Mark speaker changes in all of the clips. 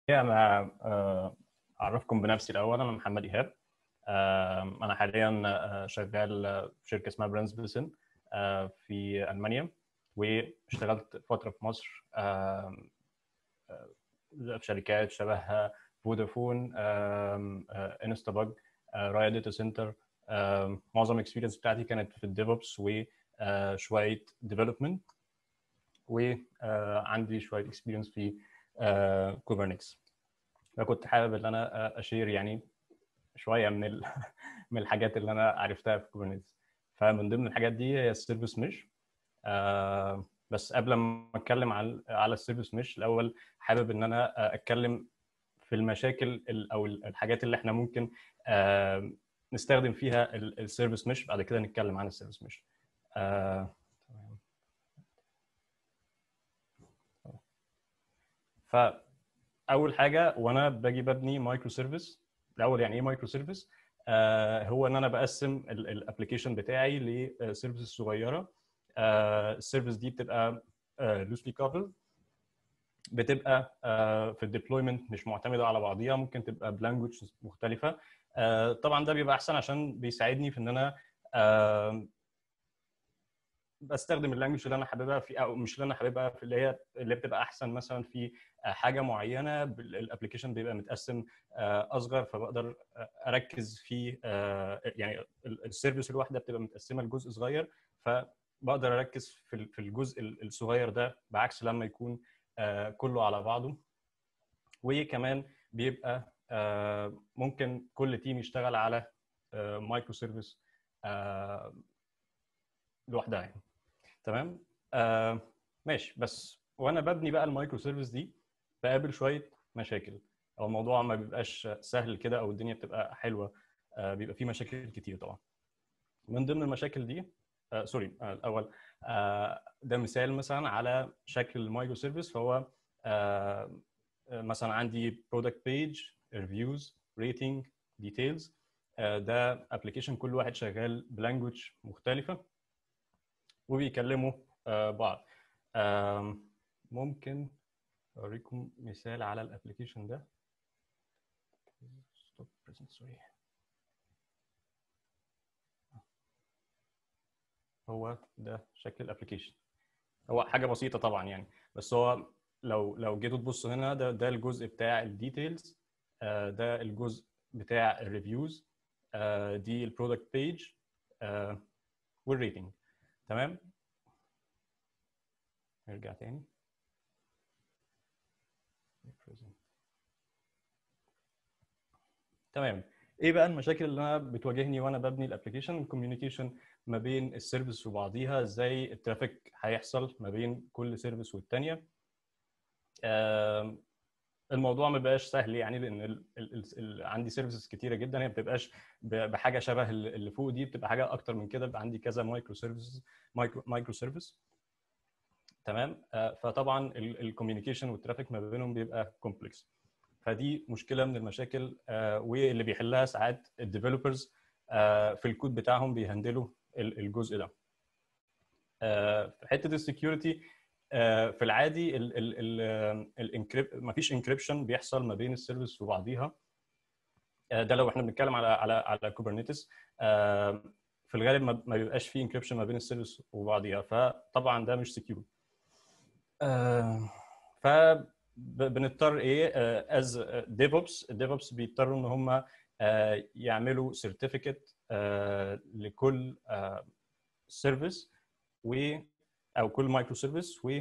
Speaker 1: انا آه، اعرفكم بنفسي الاول انا محمد ايهاب آه، انا حاليا آه، شغال في شركه اسمها براندز بلسن في المانيا واشتغلت فتره في مصر آه، آه، في شركات شبه فودافون انستا باج رايا داتا سنتر معظم الاكسبيرينس بتاعتي كانت في الديفوبس وشويه ديفلوبمنت وعندي شويه اكسبيرينس في كوبرنيتس فكنت حابب ان انا اشير يعني شويه من ال... من الحاجات اللي انا عرفتها في كوبرنيتس فمن ضمن الحاجات دي هي السيرفيس مش آه بس قبل ما اتكلم على على السيرفيس مش الاول حابب ان انا اتكلم في المشاكل ال- او الحاجات اللي احنا ممكن آه نستخدم فيها السيرفيس مش بعد كده نتكلم عن السيرفيس مش آه فاول حاجه وانا باجي ببني مايكرو سيرفيس الاول يعني ايه مايكرو سيرفيس آه هو ان انا بقسم الابلكيشن بتاعي لسيرفيسز صغيره السيرفيس دي بتبقى لوسلي كفرد بتبقى آه في الديبلويمنت مش معتمده على بعضيها ممكن تبقى بلانجوج مختلفه آه طبعا ده بيبقى احسن عشان بيساعدني في ان انا آه بستخدم اللانجوج اللي انا حاببها في او مش اللي انا حاببها في اللي هي اللي بتبقى احسن مثلا في حاجه معينه الابلكيشن بيبقى متقسم اصغر فبقدر اركز في يعني السيرفيس الواحده بتبقى متقسمه لجزء صغير فبقدر اركز في في الجزء الصغير ده بعكس لما يكون كله على بعضه وكمان بيبقى ممكن كل تيم يشتغل على مايكرو سيرفيس لوحدها يعني تمام آه ماشي بس وانا ببني بقى المايكرو سيرفيس دي بقابل شويه مشاكل او الموضوع ما بيبقاش سهل كده او الدنيا بتبقى حلوه آه بيبقى فيه مشاكل كتير طبعا من ضمن المشاكل دي آه سوري آه الاول آه ده مثال مثلا على شكل المايكرو سيرفيس فهو آه مثلا عندي برودكت بيج ريفيوز ريتنج ديتيلز ده ابلكيشن كل واحد شغال بلانجوج مختلفه وبيكلموا بعض ممكن اوريكم مثال على الابلكيشن ده هو ده شكل الابلكيشن هو حاجه بسيطه طبعا يعني بس هو لو لو جيتوا تبصوا هنا ده ده الجزء بتاع الديتيلز ده الجزء بتاع الريفيوز دي البرودكت بيج والريتنج تمام نرجع تاني تمام ايه بقى المشاكل اللي انا بتواجهني وانا ببني الابلكيشن الكوميونيكيشن ما بين السيرفيس وبعضيها ازاي الترافيك هيحصل ما بين كل سيرفيس والتانيه الموضوع ما بقاش سهل يعني لان ال ال ال عندي سيرفيسز كتيره جدا هي ما بتبقاش بحاجه شبه اللي فوق دي بتبقى حاجه اكتر من كده بيبقى عندي كذا مايكرو سيرفيس مايكرو مايكرو سيرفيس تمام فطبعا الكوميونيكيشن والترافيك ما بينهم بيبقى كومبلكس فدي مشكله من المشاكل واللي بيحلها ساعات الديفلوبرز في الكود بتاعهم بيهندلوا الجزء ده في حته السكيورتي في العادي الانكريب ما فيش انكريبشن بيحصل ما بين السيرفيس وبعضيها ده لو احنا بنتكلم على على على كوبرنيتس في الغالب ما بيبقاش فيه انكريبشن ما بين السيرفيس وبعضيها فطبعا ده مش سكيور فبنضطر ايه از ديفوبس الديفوبس بيضطروا ان هم يعملوا سيرتيفيكت لكل سيرفيس و او كل مايكرو سيرفيس و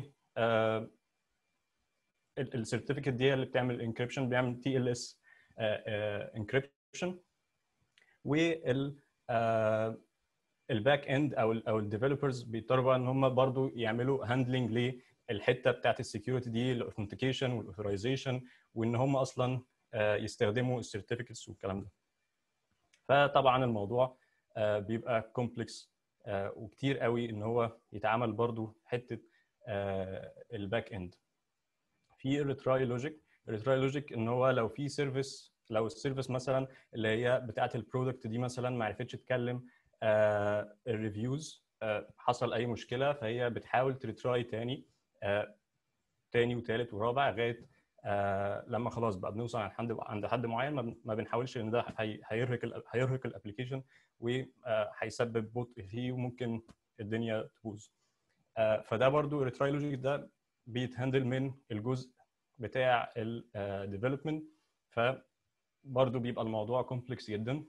Speaker 1: السيرتيفيكت دي اللي بتعمل انكريبشن بيعمل تي ال اس انكريبشن وال الباك اند او ال او الديفلوبرز بيضطروا بقى ان هم برضو يعملوا هاندلنج للحته بتاعت السكيورتي دي الاوثنتيكيشن والاوثرايزيشن وان هم اصلا يستخدموا السيرتيفيكتس والكلام ده فطبعا الموضوع بيبقى كومبلكس وكتير قوي ان هو يتعمل برضو حته الباك اند في الريتراي لوجيك الريتراي لوجيك ان هو لو في سيرفيس لو السيرفيس مثلا اللي هي بتاعه البرودكت دي مثلا ما عرفتش تكلم الريفيوز حصل اي مشكله فهي بتحاول تريتراي تاني تاني وثالث ورابع لغايه آه لما خلاص بقى بنوصل عند حد عند حد معين ما بن- ما بنحاولش ان ده هي- هيرهق ال- هيرهق الابلكيشن وهيسبب بطء فيه وممكن الدنيا تبوظ آه فده برضو الريتراي لوجيك ده بيتهندل من الجزء بتاع الديفلوبمنت فبرضو بيبقى الموضوع كومبلكس جدا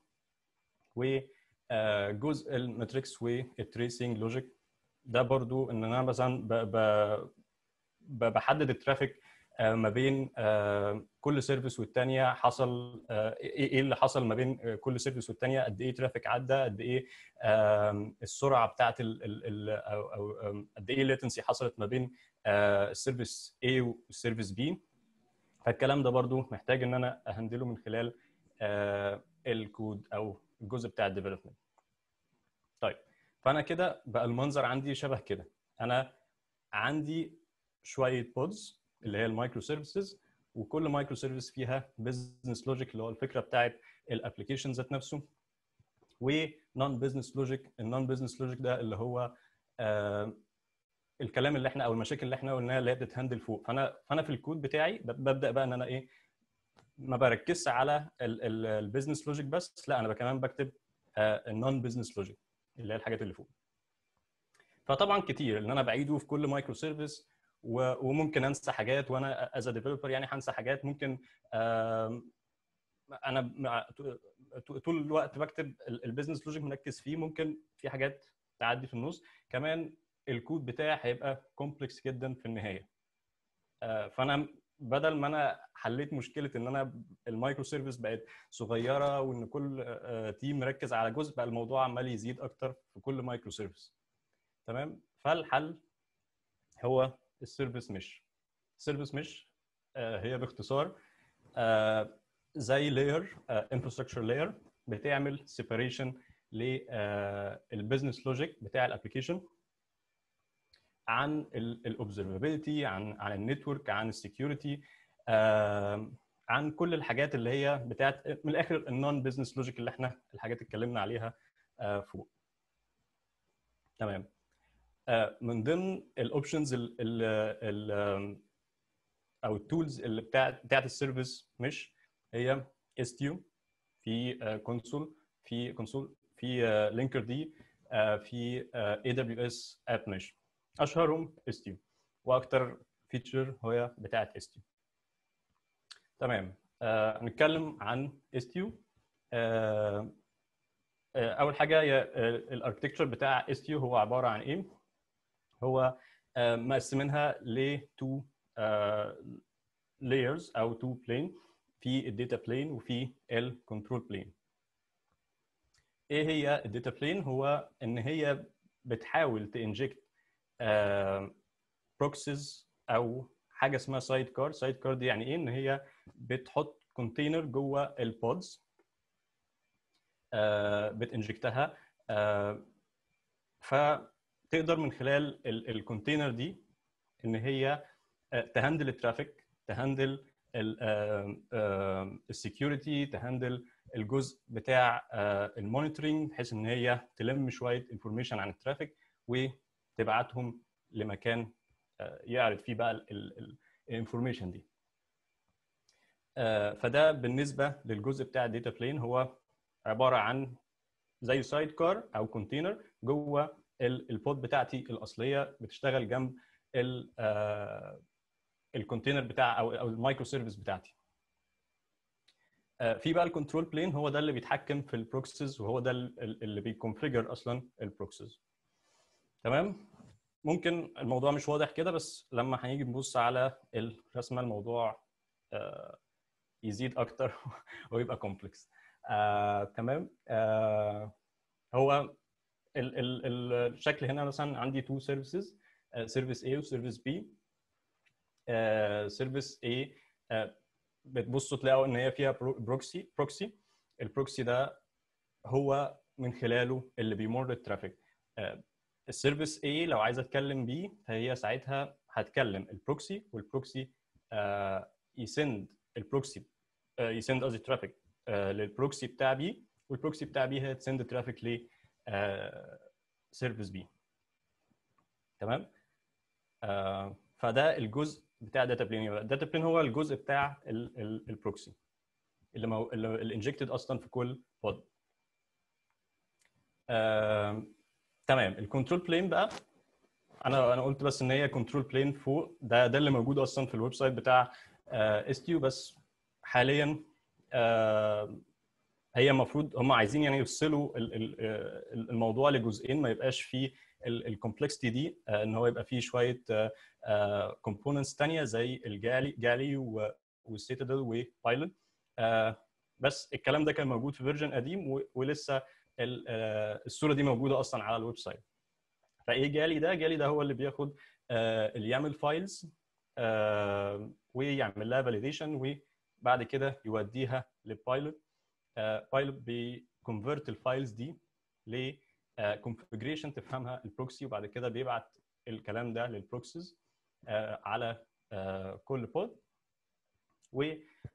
Speaker 1: وجزء الماتريكس والتريسنج لوجيك ده برضو ان انا مثلا ب- ب- ب- بحدد الترافيك آه، ما بين آه، كل سيرفيس والتانيه حصل آه، ايه إيه اللي حصل ما بين آه، كل سيرفيس والتانيه قد ايه ترافيك عدى قد ايه آم، السرعه بتاعت ال ال ال او او آم، قد ايه الليتنسي حصلت ما بين آه، السيرفيس A والسيرفيس B فالكلام ده برضو محتاج ان انا اهندله من خلال آه، الكود او الجزء بتاع الديفلوبمنت طيب فانا كده بقى المنظر عندي شبه كده انا عندي شويه بودز اللي هي المايكرو سيرفيسز وكل مايكرو سيرفيس فيها بزنس لوجيك اللي هو الفكره بتاعت الابلكيشن ذات نفسه ونون بزنس لوجيك النون بزنس لوجيك ده اللي هو آه الكلام اللي احنا او المشاكل اللي احنا قلناها اللي هي بتتهندل فوق فانا فانا في الكود بتاعي ب- ببدا بقى ان انا ايه ما بركزش على البزنس لوجيك بس لا انا كمان بكتب النون بزنس لوجيك اللي هي الحاجات اللي فوق فطبعا كتير ان انا بعيده في كل مايكرو سيرفيس وممكن انسى حاجات وانا از ديفلوبر يعني هنسى حاجات ممكن آم، انا مع- طول الوقت بكتب البيزنس لوجيك مركز فيه ممكن في حاجات تعدي في النص كمان الكود بتاعي هيبقى كومبلكس جدا في النهايه آه، فانا بدل ما انا حليت مشكله ان انا المايكرو سيرفيس بقت صغيره وان كل آه، تيم مركز على جزء بقى الموضوع عمال يزيد اكتر في كل مايكرو سيرفيس تمام فالحل هو السيرفيس مش السيرفيس مش هي باختصار آه، زي لاير انفراستراكشر لاير بتعمل سيبريشن للبزنس لوجيك بتاع الابلكيشن عن الاوبزرفابيلتي عن عن النتورك عن السكيورتي عن كل الحاجات اللي هي بتاعت من الاخر النون بزنس لوجيك اللي احنا الحاجات اللي اتكلمنا عليها آه، فوق تمام آه، من ضمن الاوبشنز او التولز اللي بتاعت بتاعت السيرفيس مش هي استيو في كونسول في كونسول في لينكر دي في اي دبليو اس اب مش اشهرهم استيو واكتر فيتشر هي بتاعت استيو تمام آه، هنتكلم عن استيو آه، آه، اول حاجه هي الاركتكتشر بتاع استيو هو عباره عن ايه هو آه، مقسمينها ل تو layers او تو بلين في الداتا بلين وفي الكنترول بلين ايه هي الداتا بلين هو ان هي بتحاول تنجكت بروكسيز او حاجه اسمها سايد كار سايد كار دي يعني ايه ان هي بتحط كونتينر جوه البودز بتنجكتها فتقدر من خلال الكونتينر دي ان هي تهندل الترافيك تهندل السكيورتي تهندل الجزء بتاع المونيتورنج بحيث ان هي تلم شويه انفورميشن عن الترافيك وتبعتهم لمكان يعرض فيه بقى الانفورميشن دي فده بالنسبه للجزء بتاع الداتا بلين هو عباره عن زي سايد كار او كونتينر جوه البود بتاعتي الاصليه بتشتغل جنب الكونتينر بتاع او او المايكرو سيرفيس بتاعتي في بقى الكنترول بلين هو ده اللي بيتحكم في البروكسيز وهو ده اللي بيكونفيجر اصلا البروكسيز تمام ممكن الموضوع مش واضح كده بس لما هنيجي نبص على الرسمه الموضوع يزيد اكتر ويبقى كومبلكس آه، تمام آه، هو ال ال الشكل هنا مثلا عندي تو سيرفيسز سيرفيس A وسيرفيس B سيرفيس A آه، بتبصوا تلاقوا ان هي فيها بروكسي بروكسي البروكسي ده هو من خلاله اللي بيمر الترافيك السيرفيس A لو عايز اتكلم بيه فهي ساعتها هتكلم البروكسي والبروكسي يسند البروكسي يسند قصدي الترافيك للبروكسي بتاع بي والبروكسي بتاع بي هي تسند ترافيك ل سيرفيس بي تمام آه فده الجزء بتاع داتا بلين الداتا بلين هو الجزء بتاع البروكسي اللي مو... اللي انجكتد اصلا في كل بود آه... تمام الكنترول بلين بقى انا انا قلت بس ان هي كنترول بلين فوق ده ده اللي موجود اصلا في الويب سايت بتاع اس تيو بس حاليا آه هي المفروض هم عايزين يعني يفصلوا الموضوع لجزئين ما يبقاش فيه الكومبلكسيتي دي ان هو يبقى فيه شويه كومبوننتس ثانيه زي الجالي جالي والسيتادل وبايلوت بس الكلام ده كان موجود في فيرجن قديم ولسه الصوره دي موجوده اصلا على الويب سايت فايه جالي ده جالي ده هو اللي بياخد اللي يعمل فايلز ويعمل لها فاليديشن وبعد كده يوديها للبايلوت بايلوت بيكونفرت الفايلز دي ل كونفجريشن تفهمها البروكسي وبعد كده بيبعت الكلام ده للبروكسيز على كل بود و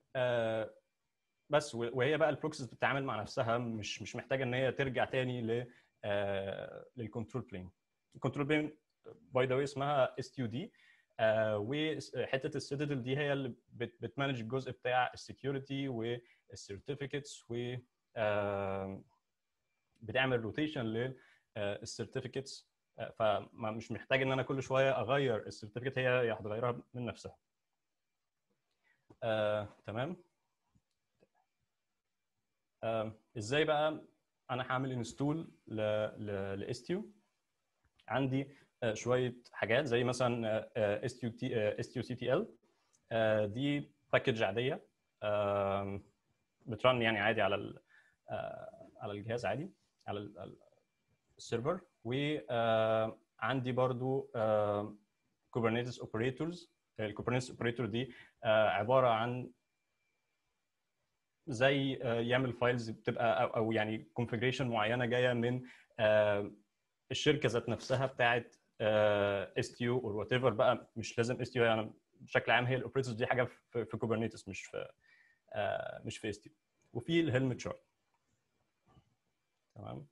Speaker 1: بس وهي بقى البروكسيز بتتعامل مع نفسها مش مش محتاجه ان هي ترجع تاني ل للكنترول بلين الكنترول بلين باي ذا واي اسمها اس تي دي وحته السيتادل دي هي اللي بتمانج الجزء بتاع السكيورتي والسيرتيفيكتس و بتعمل روتيشن للسيرتيفيكتس فمش محتاج ان انا كل شويه اغير السيرتيفيكت هي هي هتغيرها من نفسها آه، تمام آه، ازاي بقى انا هعمل انستول لاستيو عندي آه، شويه حاجات زي مثلا استيو تي استيو سي تي ال دي باكج عاديه بترن يعني عادي على على الجهاز عادي على السيرفر وعندي برضو كوبرنيتس اوبريتورز الكوبرنيتس اوبريتور دي عباره عن زي يعمل فايلز بتبقى او يعني كونفجريشن معينه جايه من الشركه ذات نفسها بتاعت اس تي يو اور وات ايفر بقى مش لازم اس تي يو يعني بشكل عام هي الاوبريتورز دي حاجه في, في كوبرنيتس مش في مش في اس تي يو وفي الهيلمت شارت تمام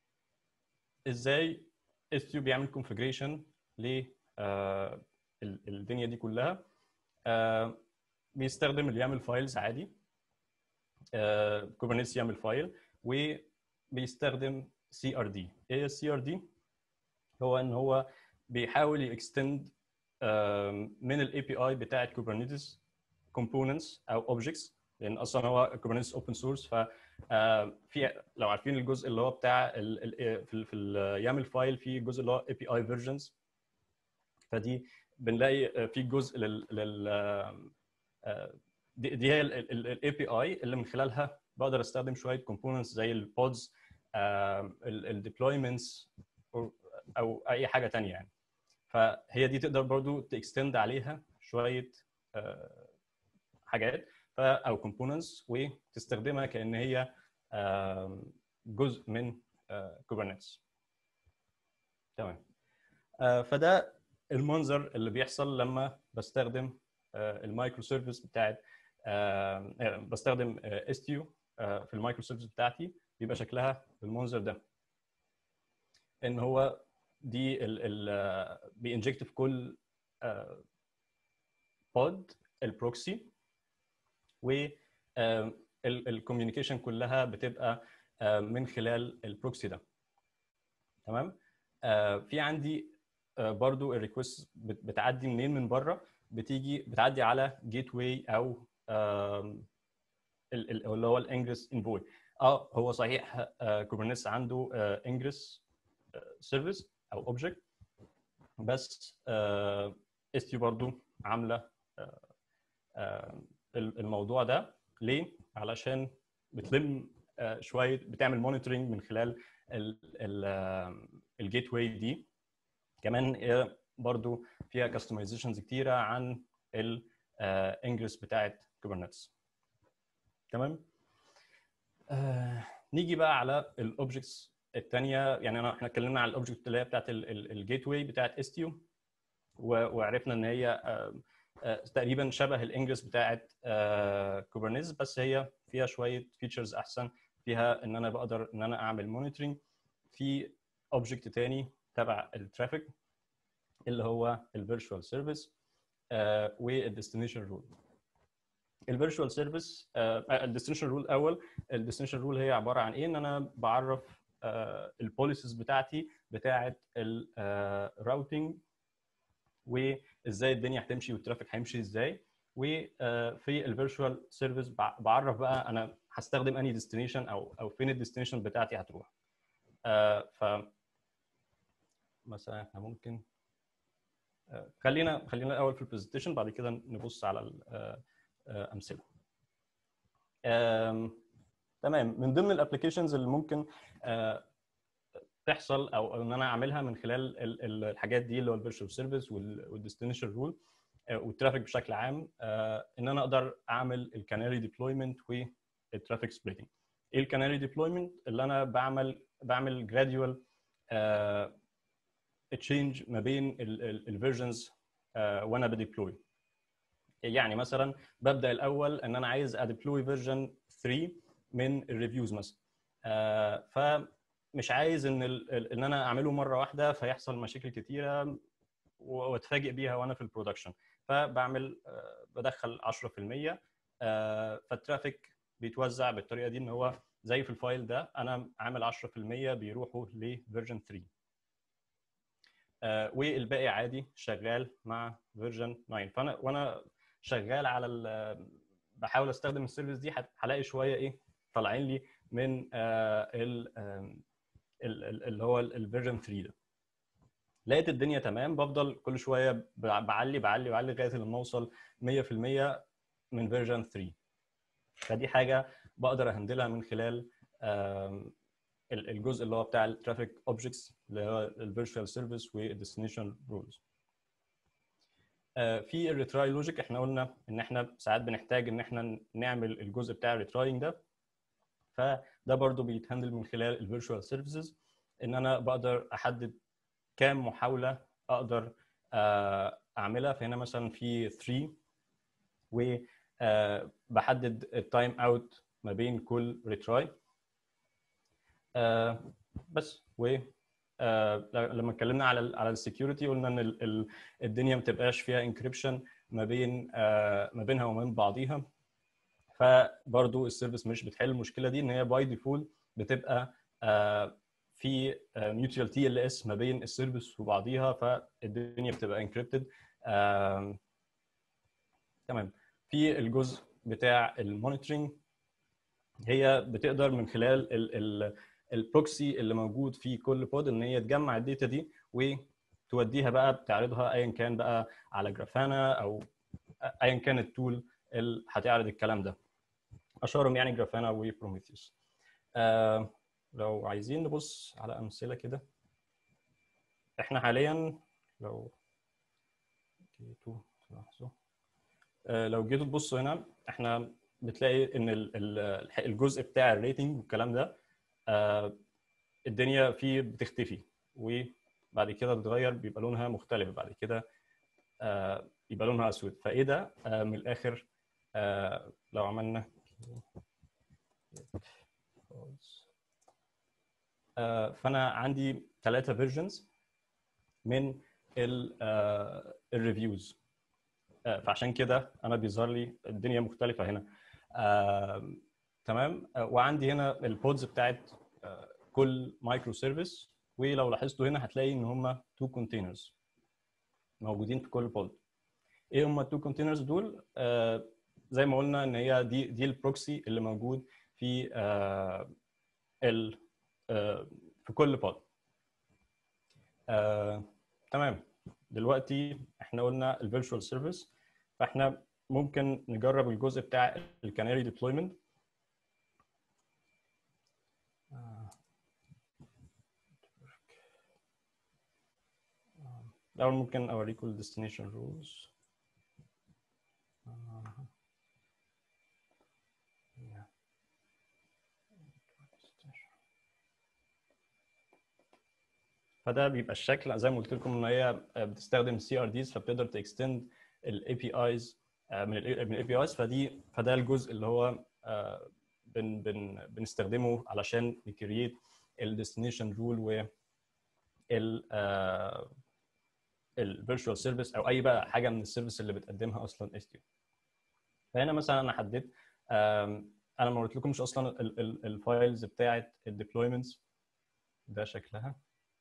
Speaker 1: ازاي اس تي يو بيعمل كونفجريشن ل الدنيا دي كلها بيستخدم اللي يعمل فايلز عادي كوبرنيتس يعمل فايل وبيستخدم سي ار دي ايه السي ار دي هو ان هو بيحاول يكستند من الاي بي اي بتاعت كوبرنيتس كومبوننتس او اوبجكتس لان اصلا هو كوبرنيتس اوبن سورس ف في لو عارفين الجزء اللي هو بتاع ال في, في يعمل فايل في جزء اللي هو اي بي اي فيرجنز فدي بنلاقي في جزء لل, لل دي, دي هي الاي بي اي اللي من خلالها بقدر استخدم شويه كومبوننتس زي البودز الديبلويمنتس او اي حاجه ثانيه يعني فهي دي تقدر برضو تكستند عليها شويه حاجات او كومبوننتس وتستخدمها كان هي جزء من كوبرنيتس تمام فده المنظر اللي بيحصل لما بستخدم المايكرو سيرفيس بتاعت بستخدم استيو في المايكرو سيرفيس بتاعتي بيبقى شكلها بالمنظر ده ان هو دي ال ال بينجكت في كل بود البروكسي و الكوميونيكيشن كلها بتبقى من خلال البروكسي ده تمام في عندي برضو الريكوست بتعدي منين من بره بتيجي بتعدي على جيت واي او اللي هو الانجريس انفوي اه هو صحيح كوبرنيتس عنده انجريس سيرفيس او اوبجكت بس اس تي برضو عامله الموضوع ده ليه؟ علشان بتلم شويه بتعمل مونيتورنج من خلال الجيت واي دي كمان برضو فيها كاستمايزيشنز كتيره عن الانجريس بتاعت كوبرنيتس تمام آه نيجي بقى على الاوبجكتس الثانيه يعني انا احنا اتكلمنا على الاوبجكت اللي هي بتاعت الجيت واي بتاعت استيو وعرفنا ان هي آه آه تقريبا شبه الانجريس بتاعت كوبرنيتس بس هي فيها شويه فيتشرز احسن فيها ان انا بقدر ان انا اعمل مونيتورنج في اوبجكت تاني تبع الترافيك اللي هو الفيرتشوال سيرفيس والديستنيشن رول الفيرتشوال سيرفيس الديستنيشن رول الاول الديستنيشن رول هي عباره عن ايه ان انا بعرف البوليسيز بتاعتي بتاعه الراوتنج وازاي الدنيا هتمشي والترافيك هيمشي ازاي وفي الفيرتشوال سيرفيس بعرف بقى انا هستخدم انهي ديستنيشن او او فين الديستنيشن بتاعتي هتروح ف مثلا احنا ممكن خلينا خلينا الاول في البرزنتيشن بعد كده نبص على الامثله تمام من ضمن الابلكيشنز اللي ممكن تحصل او ان انا اعملها من خلال الحاجات دي اللي هو الفيرتشوال سيرفيس والديستنيشن رول والترافيك بشكل عام ان انا اقدر اعمل الكاناري ديبلويمنت والترافيك سبليتنج ايه الكاناري ديبلويمنت اللي انا بعمل بعمل جراديوال تشينج ما بين الفيرجنز وانا بديبلوي يعني مثلا ببدا الاول ان انا عايز اديبلوي فيرجن 3 من الريفيوز مثلا فمش عايز ان ان انا اعمله مره واحده فيحصل مشاكل كتيره واتفاجئ بيها وانا في البرودكشن فبعمل بدخل 10% فالترافيك بيتوزع بالطريقه دي ان هو زي في الفايل ده انا عامل 10% بيروحوا لفيرجن 3 والباقي عادي شغال مع فيرجن 9 فانا وانا شغال على بحاول استخدم السيرفيس دي هلاقي شويه ايه طالعين لي من اللي هو الفيرجن 3 ده لقيت الدنيا تمام بفضل كل شويه بعلي بعلي بعلي لغايه لما اوصل 100% من فيرجن 3 فدي حاجه بقدر اهندلها من خلال الجزء اللي هو بتاع الترافيك اوبجكتس اللي هو الفيرتشوال سيرفيس والديستنيشن رولز في الريتراي لوجيك احنا قلنا ان احنا ساعات بنحتاج ان احنا نعمل الجزء بتاع الريتراينج ده فده برضو بيتهندل من خلال الفيرتشوال سيرفيسز ان انا بقدر احدد كام محاوله اقدر اعملها فهنا مثلا في 3 وبحدد التايم اوت ما بين كل ريتراي بس و لما اتكلمنا على على السكيورتي قلنا ان الدنيا ما بتبقاش فيها انكريبشن ما بين ما بينها وما بين بعضيها فبرضو السيرفيس مش بتحل المشكله دي ان هي باي ديفولت بتبقى في ميوتوال تي ال اس ما بين السيرفيس وبعضيها فالدنيا بتبقى انكريبتد تمام في الجزء بتاع المونيتورنج هي بتقدر من خلال البروكسي اللي موجود في كل بود ان هي تجمع الداتا دي وتوديها بقى بتعرضها ايا كان بقى على جرافانا او ايا كان التول اللي هتعرض الكلام ده اشهرهم يعني جرافانا وبروميثيوس آه لو عايزين نبص على امثله كده احنا حاليا لو جيتوا تلاحظوا آه لو جيتوا تبصوا هنا احنا بتلاقي ان الجزء بتاع الريتنج والكلام ده آه الدنيا فيه بتختفي وبعد كده بتتغير بيبقى لونها مختلف بعد كده آه يبقى لونها اسود فايه ده آه من الاخر لو عملنا فانا عندي ثلاثه فيرجنز من الريفيوز فعشان كده انا بيظهر لي الدنيا مختلفه هنا تمام وعندي هنا البودز بتاعت كل مايكرو سيرفيس ولو لاحظتوا هنا هتلاقي ان هم تو كونتينرز موجودين في كل بود ايه هم التو كونتينرز دول آه زي ما قلنا ان هي دي دي البروكسي اللي موجود في آه ال آه في كل بود آه تمام دلوقتي احنا قلنا الفيرتشوال سيرفيس فاحنا ممكن نجرب الجزء بتاع الكاناري ديبلويمنت الأول ممكن أوريكم ال destination rules فده بيبقى الشكل زي ما قلت لكم ان هي بتستخدم سي ار ديز فبتقدر تكستند الاي بي ايز من ال من الاي بي ايز فدي فده الجزء اللي هو بن بن بنستخدمه علشان نكريت الديستنيشن رول و ال الفيرتشوال سيرفيس او اي بقى حاجه من السيرفيس اللي بتقدمها اصلا اس فهنا مثلا انا حددت انا ما قلتلكمش اصلا الفايلز بتاعه الديبلويمنتس ده شكلها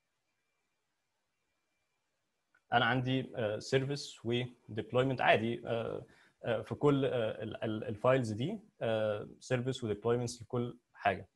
Speaker 1: انا عندي سيرفيس وديبلويمنت عادي في كل الفايلز دي سيرفيس وديبلويمنتس لكل حاجه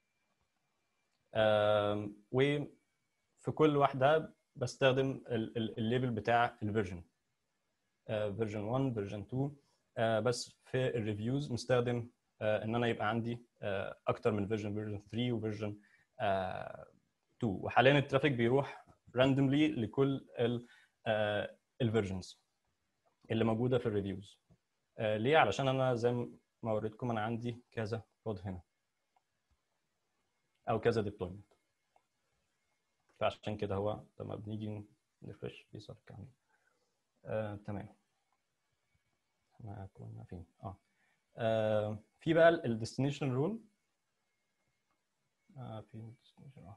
Speaker 1: وفي كل واحده بستخدم الليبل بتاع الفيرجن فيرجن 1 فيرجن 2 بس في الريفيوز مستخدم ان انا يبقى عندي اكتر من فيرجن فيرجن 3 وفيرجن 2 وحاليا الترافيك بيروح راندوملي لكل الفيرجنز اللي موجوده في الريفيوز ليه علشان انا زي ما وريتكم انا عندي كذا بود هنا او كذا ديبلويمنت فعشان كده هو لما بنيجي نرفرش بيظهر كامل آه، تمام احنا كنا فين اه, آه في بقى الديستنيشن رول آه في destination اه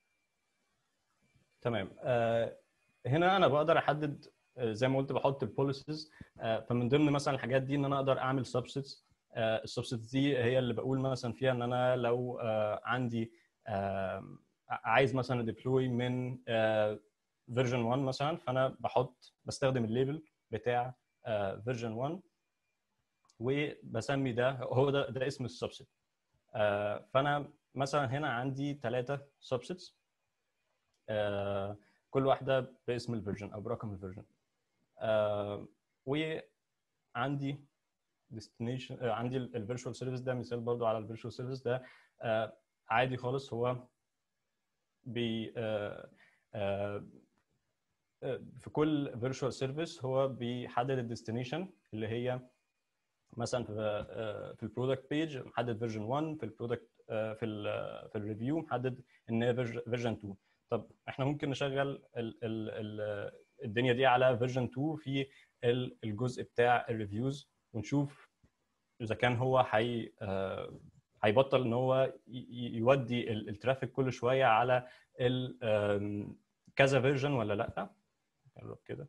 Speaker 1: تمام آه هنا انا بقدر احدد زي ما قلت بحط البوليسيز فمن ضمن مثلا الحاجات دي ان انا اقدر اعمل سبسيتس السبسيتس دي هي اللي بقول مثلا فيها ان انا لو عندي عايز مثلا ديبلوي من فيرجن 1 مثلا فانا بحط بستخدم الليبل بتاع فيرجن 1 وبسمي ده هو ده ده اسم السبسيت فانا مثلا هنا عندي ثلاثه سبسيتس كل واحده باسم الفيرجن او برقم الفيرجن وعندي destination عندي الفيرتشوال سيرفيس ده مثال برضو على الفيرتشوال سيرفيس ده عادي خالص هو بي في كل فيرتشوال سيرفيس هو بيحدد الديستنيشن اللي هي مثلا في في البرودكت بيج محدد فيرجن 1 في البرودكت في ال في الريفيو محدد ان هي فيرجن 2 طب احنا ممكن نشغل ال ال ال الدنيا دي على فيرجن 2 في الجزء بتاع الريفيوز ونشوف اذا كان هو حي هيبطل ان هو يودي الترافيك كل شويه على كذا فيرجن ولا لا نجرب كده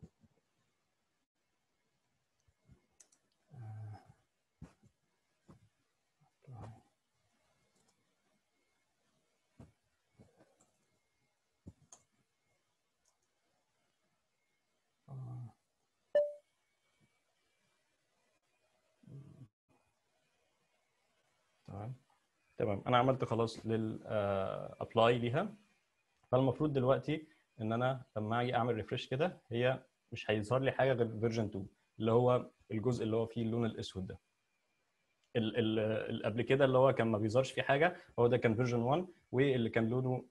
Speaker 1: تمام تمام انا عملت خلاص للابلاي ليها فالمفروض دلوقتي ان انا لما اجي اعمل ريفرش كده هي مش هيظهر لي حاجه غير فيرجن 2 اللي هو الجزء اللي هو فيه اللون الاسود ده اللي قبل كده اللي هو كان ما بيظهرش فيه حاجه هو ده كان فيرجن 1 واللي كان لونه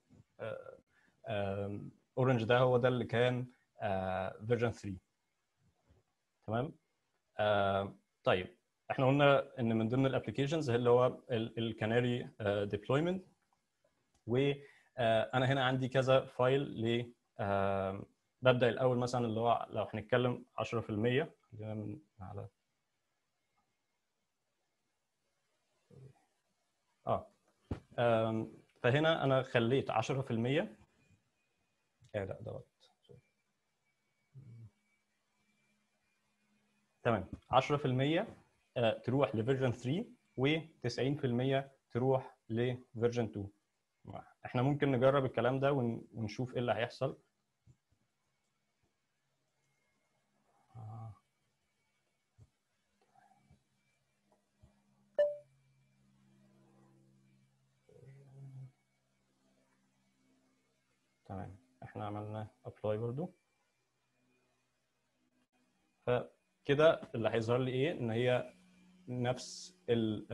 Speaker 1: اورنج ده هو ده اللي كان فيرجن 3 تمام طيب احنا قلنا ان من ضمن الابلكيشنز اللي هو الكاناري ديبلويمنت وانا هنا عندي كذا فايل ل ببدا الاول مثلا اللي هو لو هنتكلم 10% خلينا من على اه فهنا انا خليت 10% ايه لا دوت تمام 10% تروح لفيرجن 3 و90% تروح لفيرجن 2 احنا ممكن نجرب الكلام ده ونشوف ايه اللي هيحصل تمام احنا عملنا ابلاي برضو فكده اللي هيظهر لي ايه ان هي نفس ال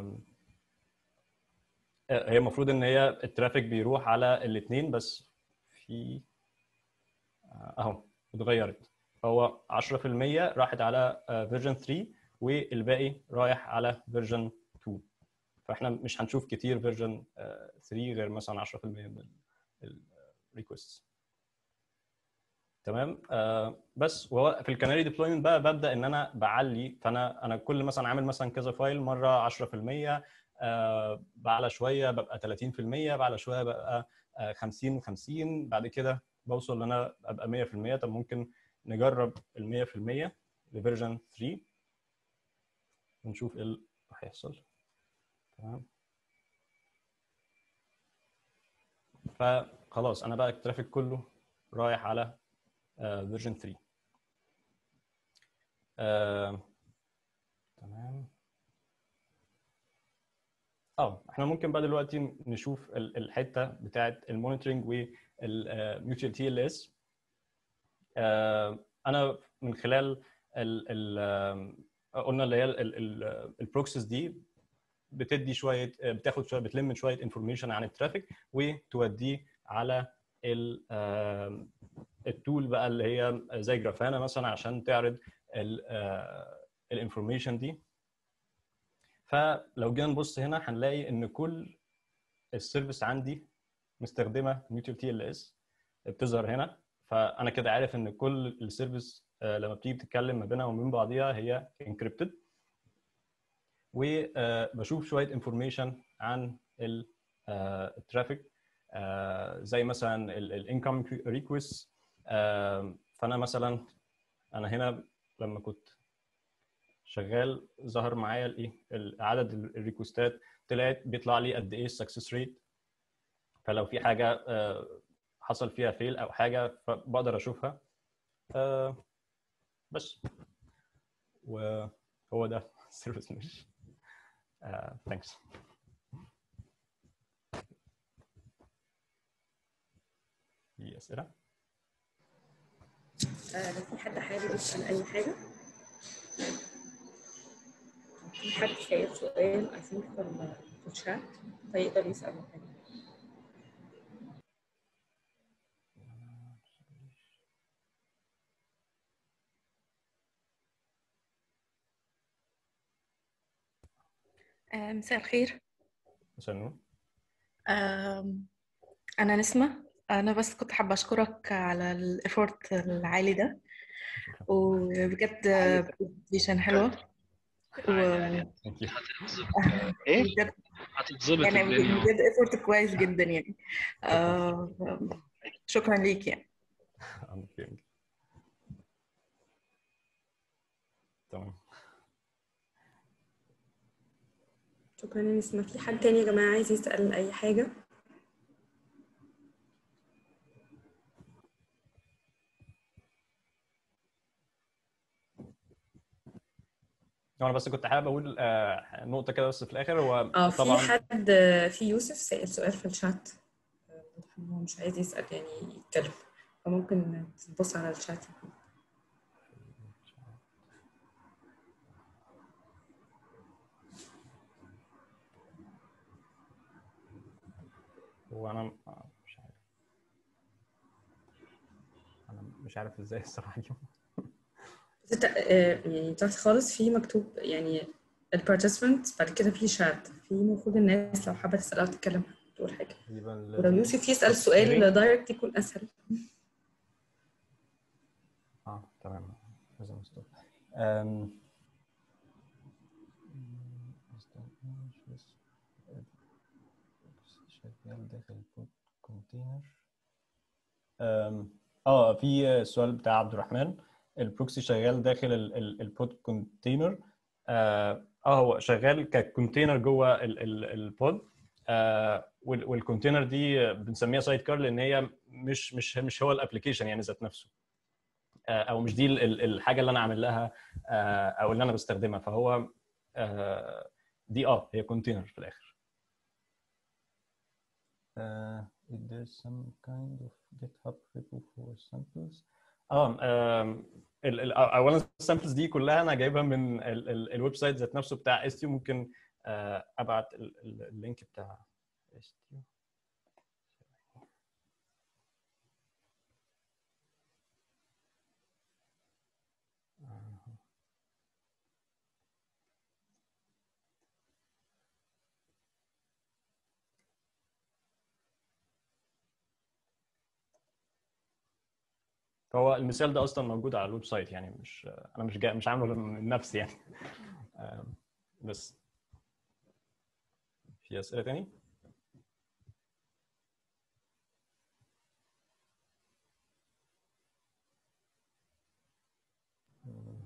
Speaker 1: هي المفروض ان هي الترافيك بيروح على الاثنين بس في اهو اتغيرت هو 10% راحت على فيرجن 3 والباقي رايح على فيرجن 2 فاحنا مش هنشوف كتير فيرجن 3 غير مثلا 10% من الريكوست تمام آه بس وهو في الكناري ديبلويمنت بقى ببدا ان انا بعلي فانا انا كل مثلا عامل مثلا كذا فايل مره 10% آه بعلى شويه ببقى 30% بعلى شويه ببقى آه 50 و50 بعد كده بوصل ان انا ابقى 100% طب ممكن نجرب ال 100% لفيرجن 3 ونشوف ايه اللي هيحصل تمام فخلاص انا بقى الترافيك كله رايح على فيرجن 3 آه، تمام اه احنا ممكن بقى دلوقتي نشوف ال- الحته بتاعه المونيتورنج والميوتشوال تي ال اس انا من خلال ال ال آه، قلنا اللي هي البروكسيس دي بتدي شويه آه، بتاخد شويه بتلم شويه انفورميشن عن الترافيك وتوديه على ال آه، التول بقى اللي هي زي جرافانا مثلا عشان تعرض الانفورميشن دي فلو جينا نبص هنا هنلاقي ان كل السيرفيس عندي مستخدمه ميوتوال تي ال اس بتظهر هنا فانا كده عارف ان كل السيرفيس آه، لما بتيجي بتتكلم ما بينها وبين بعضيها هي انكريبتد وبشوف شويه انفورميشن عن ال- آه، الترافيك آه، زي مثلا الانكم ريكوست فانا مثلا انا هنا لما كنت شغال ظهر معايا الايه عدد الريكوستات طلعت بيطلع لي قد ايه السكسس ريت فلو في حاجه آه، حصل فيها فيل او حاجه فبقدر اشوفها آه، بس وهو ده السيرفيس مش ثانكس في اسئله
Speaker 2: آه، لو في حد حابب يسأل أي حاجة في حد شايف سؤال أشوف في ال- في الشات فيقدر يسأل حاجة
Speaker 3: آه، مساء الخير
Speaker 1: عشان
Speaker 3: آم، أنا نسمة أنا بس كنت حابة أشكرك على الإفورت العالي ده وبجد برزنتيشن حلوة و
Speaker 1: ثانك يو
Speaker 4: ايه
Speaker 3: بجد
Speaker 4: هتتظبط
Speaker 3: يعني
Speaker 4: الدنيا
Speaker 3: بجد إفورت كويس جدا يعني آه، شكرا ليك يعني
Speaker 1: تمام
Speaker 2: شكرا يا نسمة في حد تاني يا جماعة عايز يسأل أي حاجة
Speaker 1: انا بس كنت حابب اقول آه، نقطه كده بس في الاخر هو
Speaker 2: اه في
Speaker 1: طبعا
Speaker 2: حد في يوسف سأل سؤال في الشات آه، واضح إن هو مش عايز يسأل يعني يتكلم فممكن تبص على الشات
Speaker 1: هو انا آه، مش عارف انا مش عارف ازاي الصراحه اجيبه
Speaker 2: بس إنت- آه، يعني تحت خالص في مكتوب يعني البارتيسيبنت بعد كده في شات في المفروض الناس لو حابة تسأل أو تتكلم تقول حاجة
Speaker 1: تقريبا
Speaker 2: ولو يوسف يسأل سؤال دايركت يكون أسهل
Speaker 1: اه تمام لازم استوب أم... شغال داخل البود كونتينر أم... اه في سؤال بتاع عبد الرحمن البروكسي شغال داخل ال- ال- البود كونتينر اه آه، هو شغال ككونتينر جوه ال- ال- البود آه، وال- والكونتينر دي بنسميها سايد كار لان هي مش مش مش هو الابلكيشن يعني ذات نفسه آه، او مش دي ال- ال- الحاجه اللي انا عامل لها آه، او اللي انا بستخدمها فهو آه، دي اه هي كونتينر في الاخر uh, if there's some kind of GitHub repo for samples اه آم، ال- ال- اولا السامبلز دي كلها انا جايبها من ال- ال- الويب سايت ذات نفسه بتاع استيو ممكن آه، ابعت ال- ال- اللينك بتاع استيو فهو المثال ده اصلا موجود على الويب سايت يعني مش انا مش جاي مش عامله من نفسي يعني آم، بس في اسئله تاني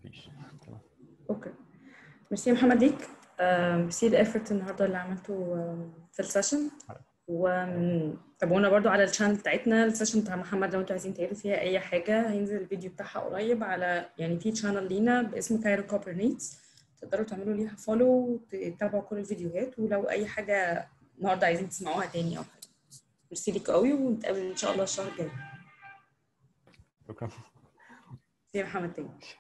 Speaker 1: مفيش تمام
Speaker 2: اوكي ميرسي يا محمد ليك آه، ميرسي الافورت النهارده اللي عملته آه، في السيشن وتابعونا برضو على الشانل بتاعتنا السيشن بتاع محمد لو انتوا عايزين تعيدوا فيها اي حاجه هينزل الفيديو بتاعها قريب على يعني في شانل لينا باسم كايرو كوبر نيتس تقدروا تعملوا ليها فولو وتتابعوا كل الفيديوهات ولو اي حاجه النهارده عايزين تسمعوها تاني او حاجه ميرسي ليك قوي ونتقابل ان شاء الله الشهر الجاي
Speaker 1: شكرا
Speaker 2: ميرسي يا محمد تاني